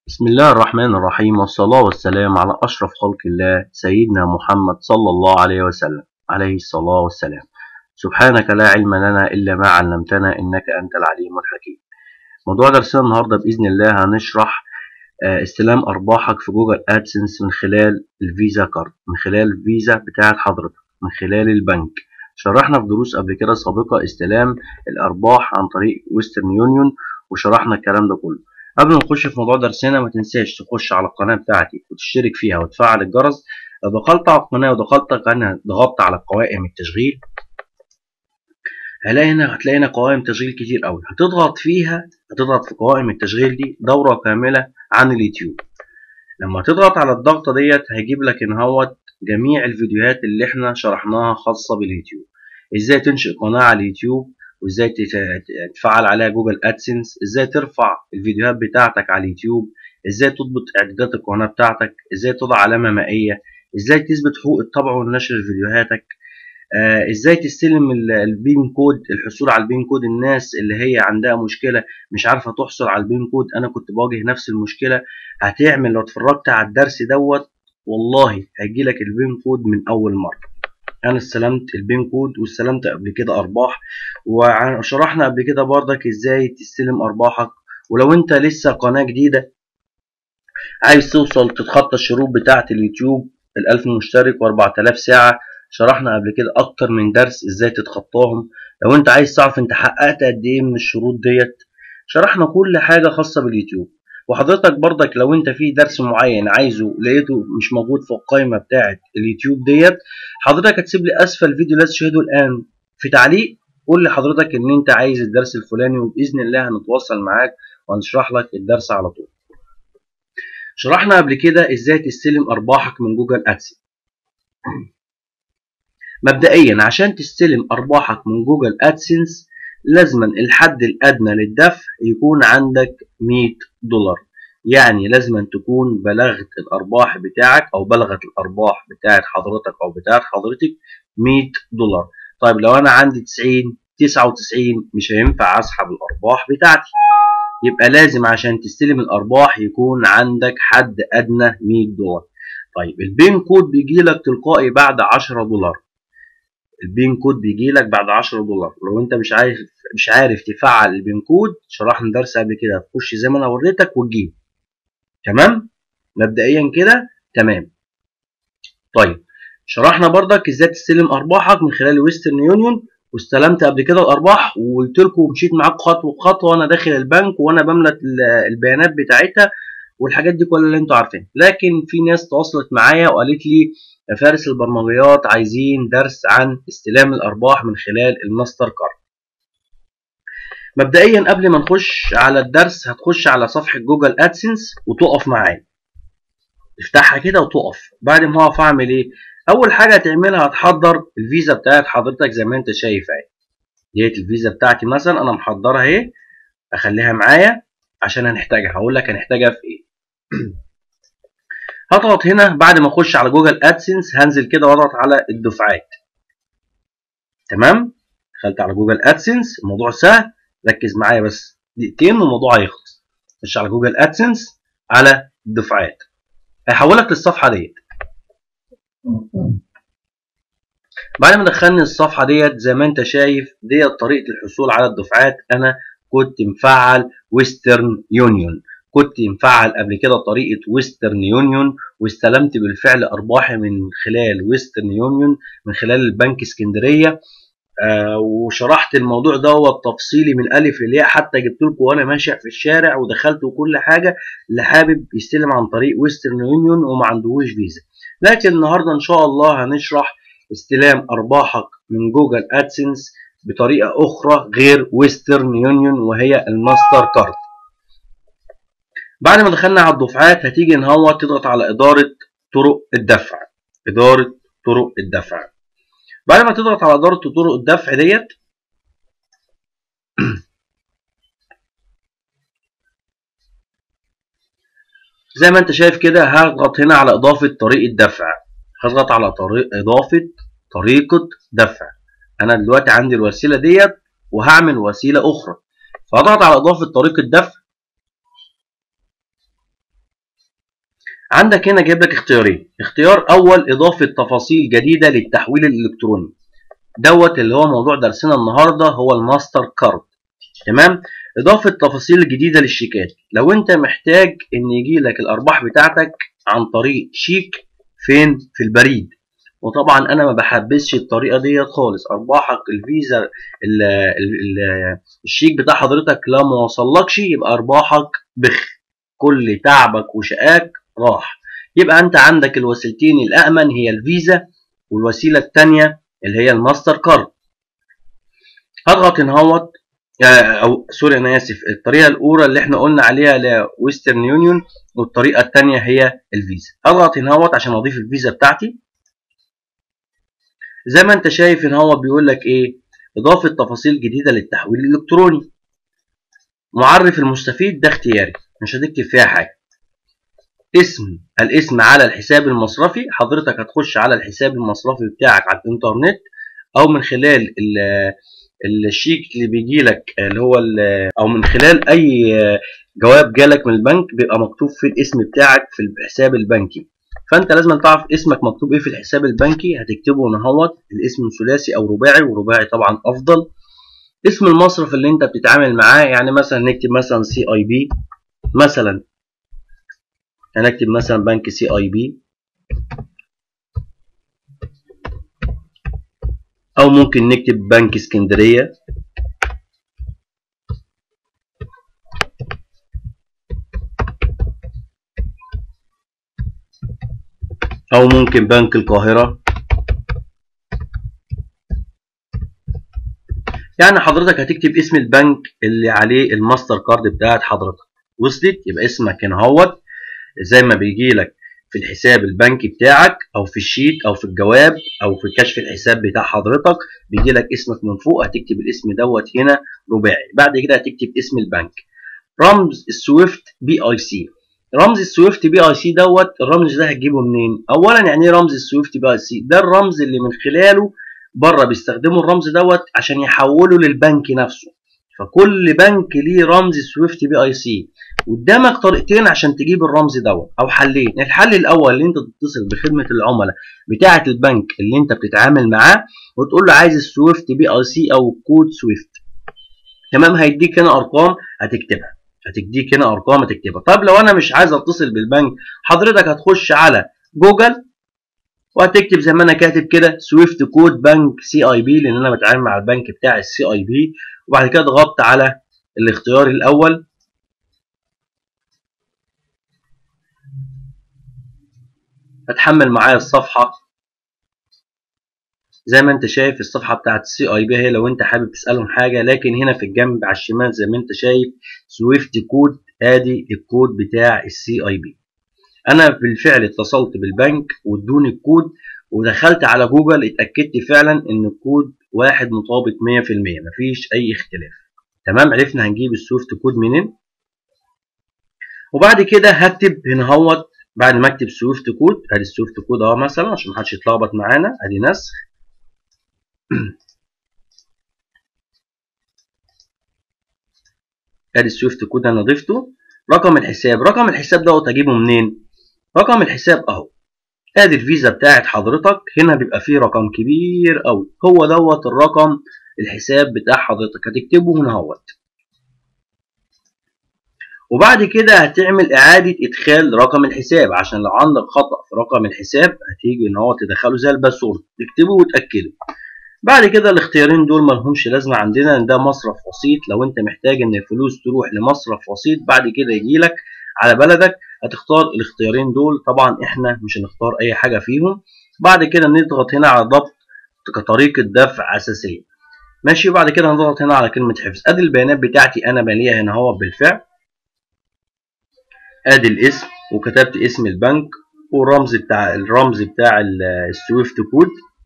بسم الله الرحمن الرحيم والصلاة والسلام على أشرف خلق الله سيدنا محمد صلى الله عليه وسلم عليه الصلاة والسلام سبحانك لا علم لنا إلا ما علمتنا إنك أنت العليم الحكيم موضوع درسنا النهاردة بإذن الله هنشرح استلام أرباحك في جوجل أدسنس من خلال الفيزا كارد من خلال الفيزا بتاعت حضرتك من خلال البنك شرحنا في دروس قبل كده سابقة استلام الأرباح عن طريق ويسترن يونيون وشرحنا الكلام ده كله قبل ما نخش في موضوع درسنا ما تنساش تخش على القناة بتاعتي وتشترك فيها وتفعل الجرس لو دخلت على القناة ودخلت هنا ضغطت على قوائم التشغيل هلاقي هنا هتلاقي هنا قوائم تشغيل كتير قوي هتضغط فيها هتضغط في قوائم التشغيل دي دورة كاملة عن اليوتيوب لما تضغط على الضغطة ديت هيجيب لك ان هوت جميع الفيديوهات اللي احنا شرحناها خاصة باليوتيوب ازاي تنشئ قناة على اليوتيوب وازاي تفعل عليها جوجل ادسنس ازاي ترفع الفيديوهات بتاعتك على اليوتيوب ازاي تضبط اعدادات القناه بتاعتك ازاي تضع علامه مائيه ازاي تثبت حقوق الطبع والنشر لفيديوهاتك آه ازاي تستلم البين كود الحصول على البين كود الناس اللي هي عندها مشكله مش عارفه تحصل على البين كود انا كنت بواجه نفس المشكله هتعمل لو اتفرجت على الدرس دوت والله هيجيلك البين كود من اول مره انا استلمت البين كود واستلمت قبل كده ارباح وشرحنا قبل كده بردك ازاي تستلم ارباحك ولو انت لسه قناه جديده عايز توصل تتخطى الشروط بتاعه اليوتيوب ال1000 مشترك و4000 ساعه شرحنا قبل كده اكتر من درس ازاي تتخطاهم لو انت عايز تعرف انت حققت قد ايه من الشروط ديت شرحنا كل حاجه خاصه باليوتيوب وحضرتك برضك لو انت في درس معين عايزه لقيته مش موجود في القائمه بتاعه اليوتيوب ديت حضرتك هتسيب لي اسفل الفيديو لا تشاهده الان في تعليق قول لحضرتك ان انت عايز الدرس الفلاني وباذن الله هنتواصل معاك وهنشرح لك الدرس على طول شرحنا قبل كده ازاي تستلم ارباحك من جوجل ادسنس مبدئيا عشان تستلم ارباحك من جوجل ادسنس لازما الحد الادنى للدفع يكون عندك 100 دولار يعني لازما تكون بلغت الارباح بتاعك او بلغت الارباح بتاعت حضرتك او بتاعت حضرتك 100 دولار طيب لو انا عندي 90 99 مش هينفع اسحب الارباح بتاعتي يبقى لازم عشان تستلم الارباح يكون عندك حد ادنى 100 دولار طيب البين كود بيجي لك تلقائي بعد 10 دولار البين كود بيجي لك بعد 10 دولار لو انت مش عارف مش عارف تفعل البين كود شرحنا درس قبل كده تخش زي ما انا وريتك وتجيب تمام مبدئيا كده تمام طيب شرحنا بردك ازاي تستلم ارباحك من خلال ويسترن يونيون واستلمت قبل كده الارباح وقلت لكم ومشيت معاك خطوه بخطوه وانا داخل البنك وانا بملى البيانات بتاعتها والحاجات دي كلها اللي انتوا عارفينها لكن في ناس تواصلت معايا وقالت لي يا فارس البرمجيات عايزين درس عن استلام الارباح من خلال الماستر كارد مبدئيا قبل ما نخش على الدرس هتخش على صفحه جوجل ادسنس وتقف معايا تفتحها كده وتقف بعد ما اقف اعمل ايه اول حاجه هتعملها هتحضر الفيزا بتاعت حضرتك زي ما انت شايف اهي ديت الفيزا بتاعتي مثلا انا محضرها اهي اخليها معايا عشان هنحتاجها هقول لك هنحتاجها في ايه هضغط هنا بعد ما اخش على جوجل ادسنس هنزل كده واضغط على الدفعات تمام دخلت على جوجل ادسنس الموضوع سهل ركز معايا بس دقيقتين والموضوع هيخلص خش على جوجل ادسنس على الدفعات هيحولك للصفحه ديت بعد ما دخلني الصفحه ديت زي ما انت شايف ديت طريقه الحصول على الدفعات انا كنت مفعل ويسترن يونيون كنت مفعل قبل كده طريقه ويسترن يونيون واستلمت بالفعل ارباحي من خلال ويسترن يونيون من خلال البنك اسكندريه آه وشرحت الموضوع دوت تفصيلي من الف للياء حتى جبت لكم وانا ماشي في الشارع ودخلت وكل حاجه اللي حابب يستلم عن طريق ويسترن يونيون وما عندهوش فيزا لكن النهارده ان شاء الله هنشرح استلام ارباحك من جوجل ادسنس بطريقه اخرى غير ويسترن يونيون وهي الماستر كارد بعد ما دخلنا على الدفعات هتيجي ان هو تضغط على اداره طرق الدفع اداره طرق الدفع بعد ما تضغط على اداره طرق الدفع ديت زي ما انت شايف كده هضغط هنا على اضافه طريقه دفع هضغط على طريق اضافه طريقه دفع انا دلوقتي عندي الوسيله ديت وهعمل وسيله اخرى فاضغط على اضافه طريقه دفع عندك هنا جايب لك اختيارين اختيار اول اضافه تفاصيل جديده للتحويل الالكتروني دوت اللي هو موضوع درسنا النهارده هو الماستر كارد تمام اضافه تفاصيل جديده للشيكات لو انت محتاج ان يجي لك الارباح بتاعتك عن طريق شيك فين في البريد وطبعا انا ما بحبسش الطريقه ديت خالص ارباحك الفيزا ال ال ال الشيك بتاع حضرتك لو ما وصلكش يبقى ارباحك بخ كل تعبك وشقاك راح يبقى انت عندك الوسيلتين الامن هي الفيزا والوسيله الثانيه اللي هي الماستر كارد هضغط هنا اهوت او سوري انا اسف الطريقه الاولى اللي احنا قلنا عليها اللي ويسترن يونيون والطريقه الثانيه هي الفيزا هضغط هنا اهوت عشان اضيف الفيزا بتاعتي زي ما انت شايف ان هو بيقول لك ايه اضافه تفاصيل جديده للتحويل الالكتروني معرف المستفيد ده اختياري مش هتكتب فيها حاجه اسم الاسم على الحساب المصرفي حضرتك هتخش على الحساب المصرفي بتاعك على الانترنت او من خلال الشيك اللي بيجي لك اللي هو او من خلال اي جواب جالك من البنك بيبقى مكتوب فيه الاسم بتاعك في الحساب البنكي فانت لازم تعرف اسمك مكتوب ايه في الحساب البنكي هتكتبه هنا اهوت الاسم ثلاثي او رباعي ورباعي طبعا افضل اسم المصرف اللي انت بتتعامل معاه يعني مثلا نكتب مثلا سي اي بي مثلا هنكتب مثلا بنك سي اي بي او ممكن نكتب بنك اسكندريه او ممكن بنك القاهره يعني حضرتك هتكتب اسم البنك اللي عليه الماستر كارد بتاعت حضرتك وصلت يبقى اسمك هنا اهوت زي ما بيجي لك في الحساب البنكي بتاعك او في الشيت او في الجواب او في كشف الحساب بتاع حضرتك بيجي لك اسمك من فوق هتكتب الاسم دوت هنا رباعي بعد كده هتكتب اسم البنك رمز السويفت بي اي سي رمز السويفت بي اي سي دوت الرمز ده هتجيبه منين اولا يعني ايه رمز السويفت بي اي سي ده الرمز اللي من خلاله بره بيستخدموا الرمز دوت عشان يحولوا للبنك نفسه فكل بنك ليه رمز سويفت بي اي سي قدامك طريقتين عشان تجيب الرمز دوت او حلين الحل الاول اللي انت تتصل بخدمه العملاء بتاعه البنك اللي انت بتتعامل معاه وتقول له عايز السويفت بي اي سي او كود سويفت تمام هيديك هنا ارقام هتكتبها هتديك هنا ارقام هتكتبها طب لو انا مش عايز اتصل بالبنك حضرتك هتخش على جوجل وهتكتب زي ما انا كاتب كده سويفت كود بنك سي اي بي لان انا بتعامل مع البنك بتاع السي اي بي وبعد كده ضغطت على الاختيار الاول هتحمل معايا الصفحه زي ما انت شايف الصفحه بتاعت السي اي بي هي لو انت حابب تسالهم حاجه لكن هنا في الجنب على الشمال زي ما انت شايف سويفت كود ادي الكود بتاع السي اي بي انا بالفعل اتصلت بالبنك وادوني الكود ودخلت على جوجل اتاكدت فعلا ان الكود واحد مطابق 100% مفيش اي اختلاف تمام عرفنا هنجيب السويفت كود منين وبعد كده هكتب هنا اهوت بعد ما اكتب سويفت كود ادي السويفت كود اهو مثلا عشان محدش يتلخبط معانا ادي نسخ ادي السويفت كود انا ضفته رقم الحساب رقم الحساب دوت اجيبه منين رقم الحساب اهو ادي الفيزا بتاعت حضرتك هنا بيبقى فيه رقم كبير قوي هو دوت الرقم الحساب بتاع حضرتك هتكتبه هنا اهوت وبعد كده هتعمل اعادة ادخال رقم الحساب عشان لو عندك خطأ في رقم الحساب هتيجي ان هو تدخله زي الباسورد تكتبه وتأكده بعد كده الاختيارين دول ملهمش لازمة عندنا ان ده مصرف وسيط لو انت محتاج ان الفلوس تروح لمصرف وسيط بعد كده يجيلك على بلدك هتختار الاختيارين دول طبعا احنا مش هنختار اي حاجة فيهم بعد كده نضغط هنا على ضبط كطريقة دفع اساسية ماشي وبعد كده هنضغط هنا على كلمة حفظ ادي البيانات بتاعتي انا ماليها هنا اهو بالفعل ادي الاسم وكتبت اسم البنك والرمز بتاع الرمز بتاع السويفت كود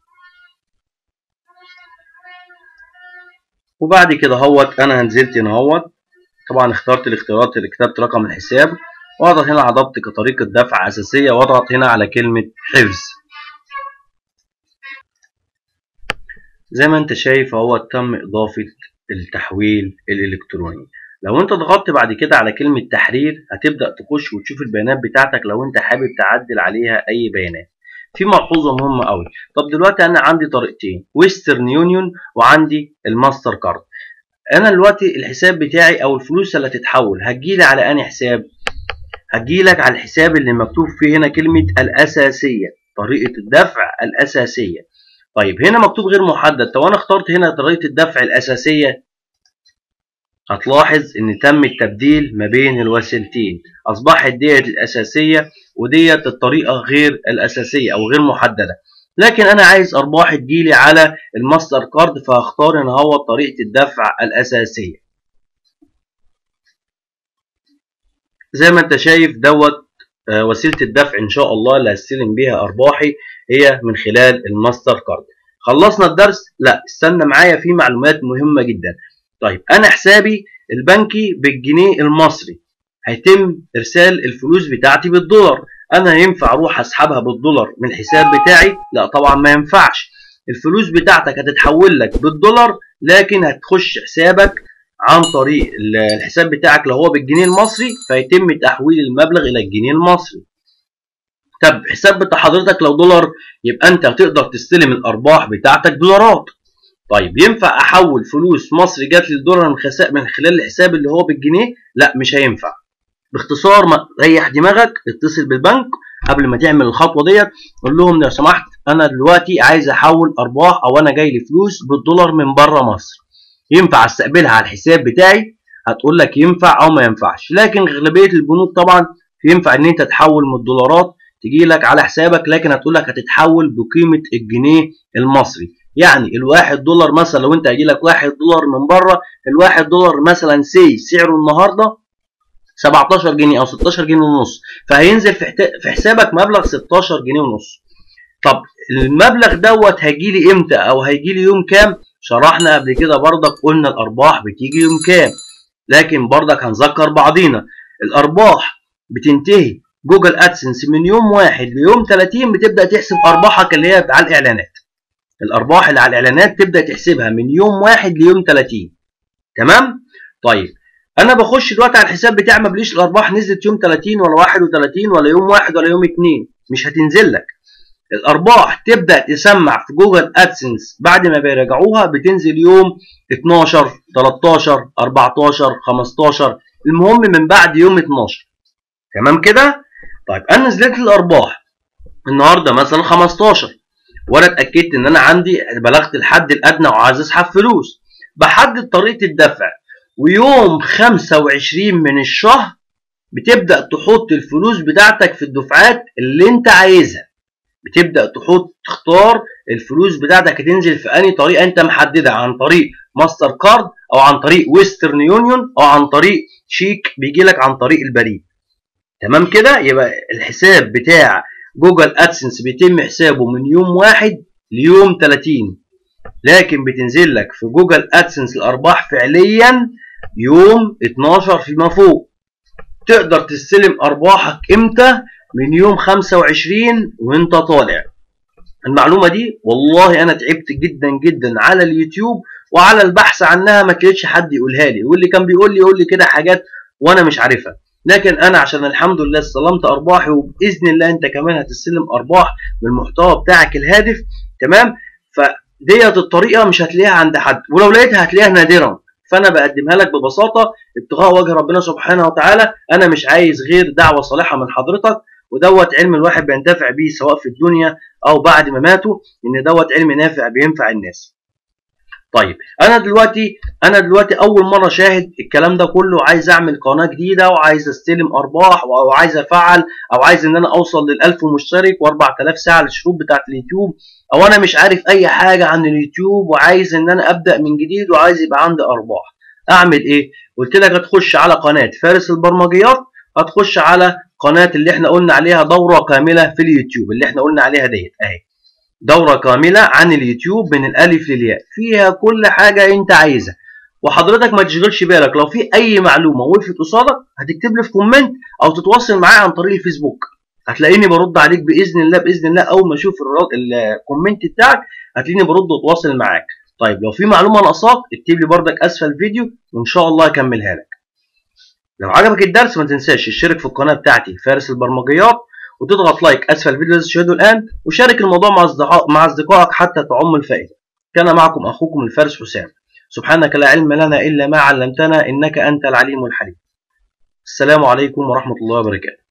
وبعد كده اهوت انا نزلت هنا اهوت طبعا اخترت الاختيارات اللي كتبت رقم الحساب واضغط هنا على ضبط كطريقة دفع أساسية واضغط هنا على كلمة حفظ زي ما انت شايف اهو تم إضافة التحويل الإلكتروني لو انت ضغطت بعد كده على كلمة تحرير هتبدأ تخش وتشوف البيانات بتاعتك لو انت حابب تعدل عليها اي بيانات في ملحوظة مهمة قوي طب دلوقتي انا عندي طريقتين ويسترن يونيون وعندي الماستر كارد انا دلوقتي الحساب بتاعي او الفلوس اللي هتتحول هتجيلي على انهي حساب هتجيلك على الحساب اللي مكتوب فيه هنا كلمة الأساسية طريقة الدفع الأساسية طيب هنا مكتوب غير محدد طب انا اخترت هنا طريقة الدفع الأساسية هتلاحظ ان تم التبديل ما بين الوسيلتين اصبحت ديت الاساسيه وديت الطريقه غير الاساسيه او غير محدده لكن انا عايز ارباح تجيلي على الماستر كارد فهختار ان هو طريقه الدفع الاساسيه زي ما انت شايف دوت وسيله الدفع ان شاء الله اللي هستلم بيها ارباحي هي من خلال الماستر كارد خلصنا الدرس لا استنى معايا في معلومات مهمه جدا طيب انا حسابي البنكي بالجنيه المصري هيتم ارسال الفلوس بتاعتي بالدولار انا ينفع اروح اسحبها بالدولار من الحساب بتاعي لا طبعا ما ينفعش الفلوس بتاعتك هتتحول لك بالدولار لكن هتخش حسابك عن طريق الحساب بتاعك لو هو بالجنيه المصري فيتم تحويل المبلغ الى الجنيه المصري طب حساب بتاع حضرتك لو دولار يبقى انت هتقدر تستلم الارباح بتاعتك دولارات طيب ينفع احول فلوس مصري جات لي الدولار من, من خلال الحساب اللي هو بالجنيه لا مش هينفع باختصار ما ريح دماغك اتصل بالبنك قبل ما تعمل الخطوه ديت قول لهم لو سمحت انا دلوقتي عايز احول ارباح او انا جاي لي فلوس بالدولار من بره مصر ينفع استقبلها على الحساب بتاعي هتقول لك ينفع او ما ينفعش لكن غالبيه البنوك طبعا ينفع ان انت تحول من الدولارات تجي لك على حسابك لكن هتقول لك هتتحول بقيمه الجنيه المصري يعني الواحد دولار مثلا لو انت هيجي لك واحد دولار من بره الواحد دولار مثلا سي سعره النهارده 17 جنيه او 16 جنيه ونص فهينزل في, في حسابك مبلغ 16 جنيه ونص طب المبلغ دوت هيجي لي امتى او هيجي لي يوم كام شرحنا قبل كده برضك قلنا الارباح بتيجي يوم كام لكن برضك هنذكر بعضينا الارباح بتنتهي جوجل ادسنس من يوم واحد ليوم 30 بتبدا تحسب ارباحك اللي هي على الاعلانات الارباح اللي على الاعلانات تبدا تحسبها من يوم واحد ليوم 30 تمام طيب انا بخش دلوقتي على الحساب بتاعي ما بليش الارباح نزلت يوم 30 ولا 31 ولا يوم واحد ولا يوم 2 مش هتنزل لك الارباح تبدا تسمع في جوجل ادسنس بعد ما بيراجعوها بتنزل يوم 12 13 14 15 المهم من بعد يوم 12 تمام كده طيب انا نزلت الارباح النهارده مثلا 15 وانا اتاكدت ان انا عندي بلغت الحد الادنى وعايز اسحب فلوس بحدد طريقه الدفع ويوم 25 من الشهر بتبدا تحط الفلوس بتاعتك في الدفعات اللي انت عايزها بتبدا تحط تختار الفلوس بتاعتك هتنزل في انهي طريقه انت محددها عن طريق ماستر كارد او عن طريق ويسترن يونيون او عن طريق شيك بيجي لك عن طريق البريد تمام كده يبقى الحساب بتاع جوجل ادسنس بيتم حسابه من يوم واحد ليوم 30 لكن بتنزل لك في جوجل ادسنس الارباح فعليا يوم 12 فيما فوق تقدر تستلم ارباحك امتى من يوم 25 وانت طالع المعلومه دي والله انا تعبت جدا جدا على اليوتيوب وعلى البحث عنها ما كانش حد يقولها لي واللي كان بيقول لي يقول لي كده حاجات وانا مش عارفها لكن انا عشان الحمد لله استلمت ارباحي وباذن الله انت كمان هتستلم ارباح من المحتوى بتاعك الهادف تمام فديت الطريقه مش هتلاقيها عند حد ولو لقيتها هتلاقيها نادرا فانا بقدمها لك ببساطه ابتغاء وجه ربنا سبحانه وتعالى انا مش عايز غير دعوه صالحه من حضرتك ودوت علم الواحد بينتفع بيه سواء في الدنيا او بعد ما ماتوا ان دوت علم نافع بينفع الناس طيب انا دلوقتي انا دلوقتي اول مره شاهد الكلام ده كله عايز اعمل قناه جديده وعايز استلم ارباح او عايز افعل او عايز ان انا اوصل لل1000 مشترك و4000 ساعه للشروط بتاعت اليوتيوب او انا مش عارف اي حاجه عن اليوتيوب وعايز ان انا ابدا من جديد وعايز يبقى عندي ارباح اعمل ايه قلت لك هتخش على قناه فارس البرمجيات هتخش على قناه اللي احنا قلنا عليها دوره كامله في اليوتيوب اللي احنا قلنا عليها ديت اهي دوره كامله عن اليوتيوب من الالف للياء فيها كل حاجه انت عايزها وحضرتك ما تشغلش بالك لو في اي معلومه وقفت قصادك هتكتب لي في كومنت او تتواصل معايا عن طريق الفيسبوك هتلاقيني برد عليك باذن الله باذن الله اول ما اشوف الكومنت بتاعك هتلاقيني برد واتواصل معاك طيب لو في معلومه ناقصاك اكتب لي بردك اسفل الفيديو وان شاء الله اكملها لك لو عجبك الدرس ما تنساش تشترك في القناة بتاعتي فارس البرمجيات وتضغط لايك أسفل الفيديو الذي تشاهده الآن وشارك الموضوع مع أصدقاء مع أصدقائك حتى تعم الفائدة كان معكم أخوكم الفارس حسام سبحانك لا علم لنا إلا ما علمتنا إنك أنت العليم الحليم السلام عليكم ورحمة الله وبركاته